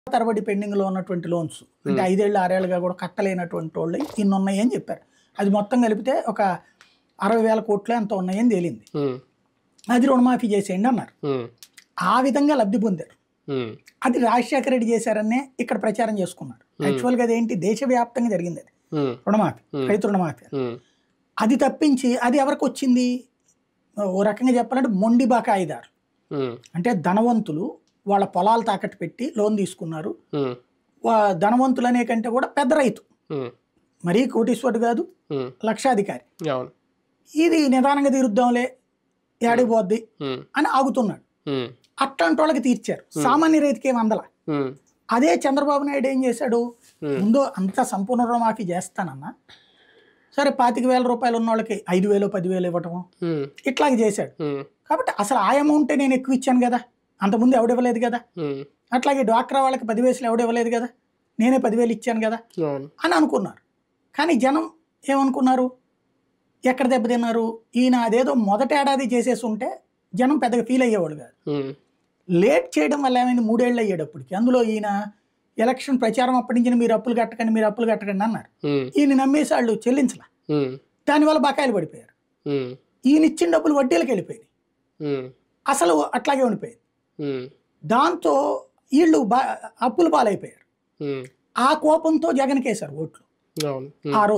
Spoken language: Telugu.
తరబడి పెండింగ్ లో ఉన్నటువంటి లోన్స్ అంటే ఐదేళ్ళు ఆరేళ్ళుగా కూడా కట్టలేనటువంటి వాళ్ళు ఇన్ని ఉన్నాయి అని చెప్పారు అది మొత్తం కలిపితే ఒక అరవై వేల కోట్లు ఎంత ఉన్నాయని తేలింది ఉమ్, అది రుణమాఫీ చేసేయండి అన్నారు ఉమ్, ఆ విధంగా లబ్ధి పొందారు ఉమ్, అది రాజశేఖర రెడ్డి చేశారనే ఇక్కడ ప్రచారం చేసుకున్నారు యాక్చువల్గా అదేంటి దేశవ్యాప్తంగా జరిగింది అది ఉమ్, రుణమాఫీ రైతు రుణమాఫీ ఉమ్, అది తప్పించి అది ఎవరికి వచ్చింది ఓ రకంగా చెప్పాలంటే మొండి బకాయిదారు ఉమ్, అంటే ధనవంతులు వాళ్ళ పొలాలు తాకట్టు పెట్టి లోన్ తీసుకున్నారు ఉమ్, వా- ధనవంతులు అనే కంటే కూడా పెద్ద రైతు ఉమ్, మరీ కోటీశ్వరుడు కాదు ఉమ్, లక్షాధికారి అవును ఇది నిదానంగా తీరుద్దాంలే ఏడిపోద్ది ఉమ్, అని ఆగుతున్నాడు ఉమ్, అట్లాంటి వాళ్ళకి తీర్చారు సామాన్య రైతుకి ఏం అందల ఉమ్, అదే చంద్రబాబు నాయుడు ఏం చేశాడు Hmm. ముందు అంత సంపూర్ణ రుణమాఫీ చేస్తానన్నా సరే పాతిక వేల రూపాయలు ఉన్న వాళ్ళకి ఐదు వేలు పదివేలు ఇవ్వటం ఉమ్, ఇట్లాగే చేశాడు ఉమ్, కాబట్టి అసలు ఆ అమౌంటే నేను ఎక్కువ ఇచ్చాను కదా అంతకుముందు ఎవడివ్వలేదు కదా ఉమ్, అట్లాగే డ్వాక్రా వాళ్ళకి పది వేసులు ఎవడివ్వలేదు కదా నేనే పదివేలు ఇచ్చాను కదా అవును అని అనుకున్నారు కానీ జనం ఏమనుకున్నారు ఎక్కడ దెబ్బతిన్నారు ఈయన అదేదో మొదటి ఏడాది చేసేసి ఉంటే జనం పెద్దగా ఫీల్ అయ్యేవాడు కాదు ఉమ్, లేట్ చేయడం వల్ల ఏమైంది మూడేళ్ళు అయ్యేటప్పటికి అందులో ఈయన ఎలక్షన్ ప్రచారం అప్పటి నుంచి మీరు అప్పులు కట్టకండి మీరు అప్పులు కట్టకండి అన్నారు ఉమ్, ఈయన నమ్మేసి వాళ్ళు చెల్లించలా ఉమ్, దానివల్ల బకాయిలు పడిపోయారు ఉమ్, ఈయన ఇచ్చిన డబ్బులు వడ్డీలకు వెళ్ళిపోయినాయి ఉమ్, అసలు అట్లాగే ఉండిపోయింది ఉమ్, దాంతో వీళ్ళు బా అప్పులు పాలైపోయారు ఉమ్, ఆ కోపంతో జగన్ కేసారు ఓట్లు అవును ఉమ్. ఆ రోజు